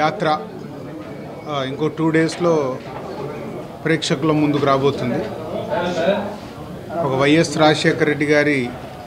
యాత్ర ఆ, ఇంకో టూ డేస్లో ప్రేక్షకుల ముందుకు రాబోతుంది ఒక వైఎస్ రాజశేఖర రెడ్డి గారి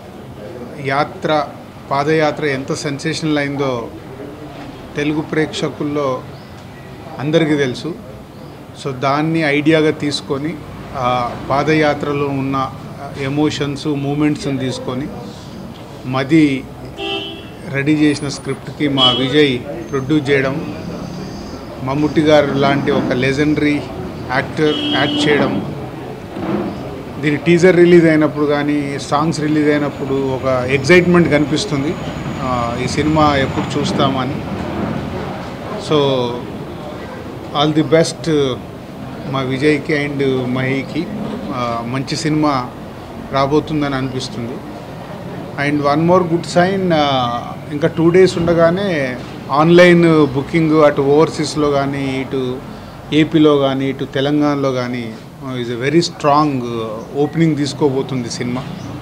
యాత్ర పాదయాత్ర ఎంత సెన్సేషనల్ అయిందో తెలుగు ప్రేక్షకుల్లో అందరికీ తెలుసు సో దాన్ని ఐడియాగా తీసుకొని ఆ పాదయాత్రలో ఉన్న ఎమోషన్స్ మూమెంట్స్ని తీసుకొని మది రెడీ చేసిన స్క్రిప్ట్కి మా విజయ్ ప్రొడ్యూస్ చేయడం మమ్ముట్టి గారు లాంటి ఒక లెజెండరీ యాక్టర్ యాక్ట్ చేయడం దీని టీజర్ రిలీజ్ అయినప్పుడు కానీ సాంగ్స్ రిలీజ్ అయినప్పుడు ఒక ఎగ్జైట్మెంట్ కనిపిస్తుంది ఆ, ఈ సినిమా ఎప్పుడు చూస్తామని సో ఆల్ ది బెస్ట్ మా విజయ్కి అండ్ మహికి ఆ, మంచి సినిమా రాబోతుందని అనిపిస్తుంది and one more good sign ఇంకా టూ డేస్ ఉండగానే ఆన్లైన్ బుకింగ్ అటు ఓవర్సీస్లో కానీ ఇటు ఏపీలో కానీ ఇటు తెలంగాణలో కానీ is a very strong opening తీసుకోబోతుంది సినిమా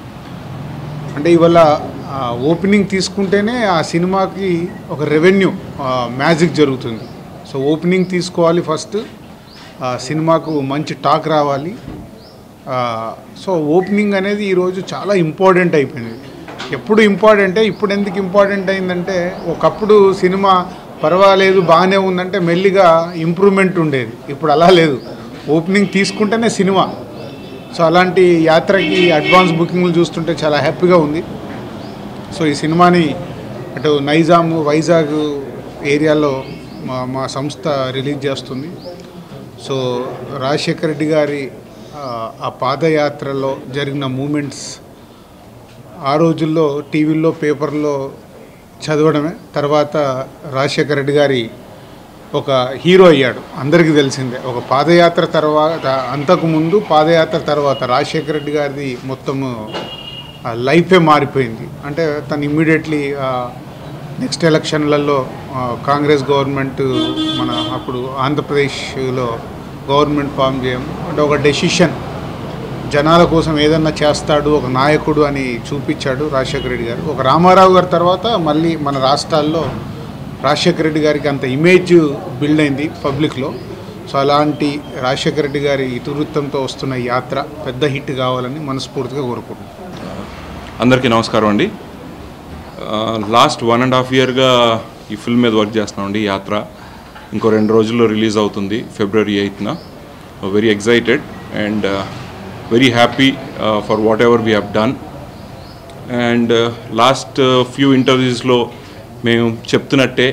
అంటే ఇవాళ ఓపెనింగ్ తీసుకుంటేనే ఆ సినిమాకి ఒక రెవెన్యూ మ్యాజిక్ జరుగుతుంది సో ఓపెనింగ్ తీసుకోవాలి ఫస్ట్ ఆ సినిమాకు మంచి టాక్ రావాలి ఆ, సో ఓపెనింగ్ అనేది ఈరోజు చాలా ఇంపార్టెంట్ అయిపోయింది ఎప్పుడు ఇంపార్టెంటే ఇప్పుడు ఎందుకు ఇంపార్టెంట్ అయిందంటే ఒకప్పుడు సినిమా పర్వాలేదు బాగానే ఉందంటే మెల్లిగా ఇంప్రూవ్మెంట్ ఉండేది ఇప్పుడు అలా లేదు ఓపెనింగ్ తీసుకుంటేనే సినిమా సో అలాంటి యాత్రకి అడ్వాన్స్ బుకింగ్లు చూస్తుంటే చాలా హ్యాపీగా ఉంది సో ఈ సినిమాని అటు నైజాం వైజాగ్ ఏరియాలో మా మా సంస్థ రిలీజ్ చేస్తుంది సో రాజశేఖర రెడ్డి గారి ఆ, ఆ పాదయాత్రలో జరిగిన మూమెంట్స్ ఆ రోజుల్లో టీవీల్లో పేపర్లో చదవడమే తర్వాత రాజశేఖర రెడ్డి గారి ఒక హీరో అయ్యాడు అందరికీ తెలిసిందే ఒక పాదయాత్ర తర్వాత అంతకుముందు పాదయాత్ర తర్వాత రాజశేఖర రెడ్డి గారిది మొత్తము ఆ లైఫే మారిపోయింది అంటే తను ఇమ్మీడియట్లీ నెక్స్ట్ ఎలక్షన్లలో ఆ, కాంగ్రెస్ గవర్నమెంట్ మన అప్పుడు ఆంధ్రప్రదేశ్లో గవర్నమెంట్ ఫామ్ చేయం అంటే ఒక డెసిషన్ జనాల కోసం ఏదన్నా చేస్తాడు ఒక నాయకుడు అని చూపించాడు రాజశేఖర రెడ్డి గారు ఒక రామారావు గారి తర్వాత మళ్ళీ మన రాష్ట్రాల్లో రాజశేఖర రెడ్డి గారికి అంత ఇమేజ్ బిల్డ్ అయింది పబ్లిక్లో సో అలాంటి రాజశేఖర రెడ్డి గారి ఇతివృత్తంతో వస్తున్న ఈ యాత్ర పెద్ద హిట్ కావాలని మనస్ఫూర్తిగా కోరుకుంటున్నాను అందరికీ నమస్కారం అండి లాస్ట్ వన్ అండ్ హాఫ్ ఇయర్గా ఈ ఫిల్మ్ మీద వర్క్ చేస్తున్నామండి యాత్ర ఇంకో రెండు రోజుల్లో రిలీజ్ అవుతుంది ఫిబ్రవరి ఎయిత్న very excited and very happy for whatever we have done and last few ఇంటర్వ్యూస్లో మేము చెప్తున్నట్టే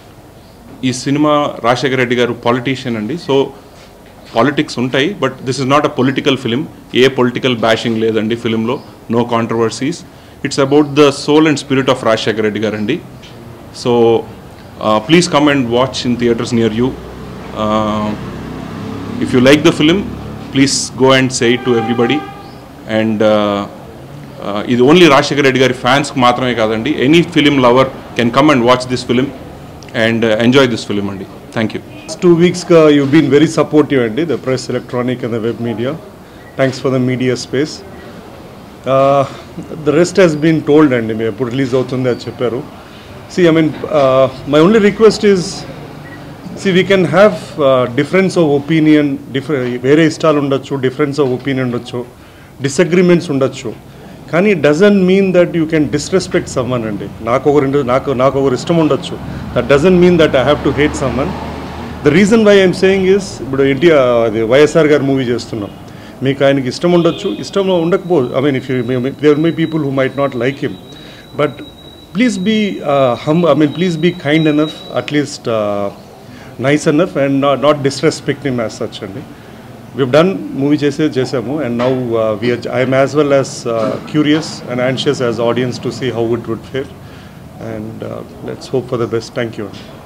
ఈ సినిమా రాజశేఖర రెడ్డి గారు పాలిటీషియన్ అండి సో పాలిటిక్స్ ఉంటాయి but this is not a political film a political bashing లేదండి ఫిలింలో no controversies it's about the soul and spirit of Rajasekhara Reddy గారండి so please come and watch in theatres near you if you like the film please go and say to everybody and ఇది only Rajasekhara Reddy గారి ఫ్యాన్స్కి మాత్రమే కాదండి any film lover can come and watch this film and enjoy this film అండి thank you Last two weeks, uh, you've been very supportive, Andy, the press, electronic, and the web media. Thanks for the media space. Uh, the rest has been told, అండి మీరు ఎప్పుడు release అవుతుంది అది చెప్పారు see I mean my only request is see we can have difference of opinion డిఫరె వేరే ఇష్టాలు ఉండొచ్చు డిఫరెన్స్ ఆఫ్ ఒపీనియన్ ఉండొచ్చు డిసగ్రిమెంట్స్ ఉండొచ్చు కానీ doesn't mean that you can disrespect someone అండి నాకు ఒకరు నాకు నాకు ఒకరు ఇష్టం ఉండొచ్చు that doesn't mean that I have to hate someone the reason why I'm saying is ఇప్పుడు ఎన్టీఆర్ అది వైఎస్ఆర్ గారు మూవీ చేస్తున్నాం మీకు ఆయనకి ఇష్టం ఉండొచ్చు ఇష్టం ఉండకపో I mean if you there may people who might not like him but please be hmm I mean please be kind enough at least nice enough and not disrespect him as such అండి we've done movie చేసే చేసాము and now we I'm as well as curious and anxious as audience to see how it would fare and let's hope for the best thank you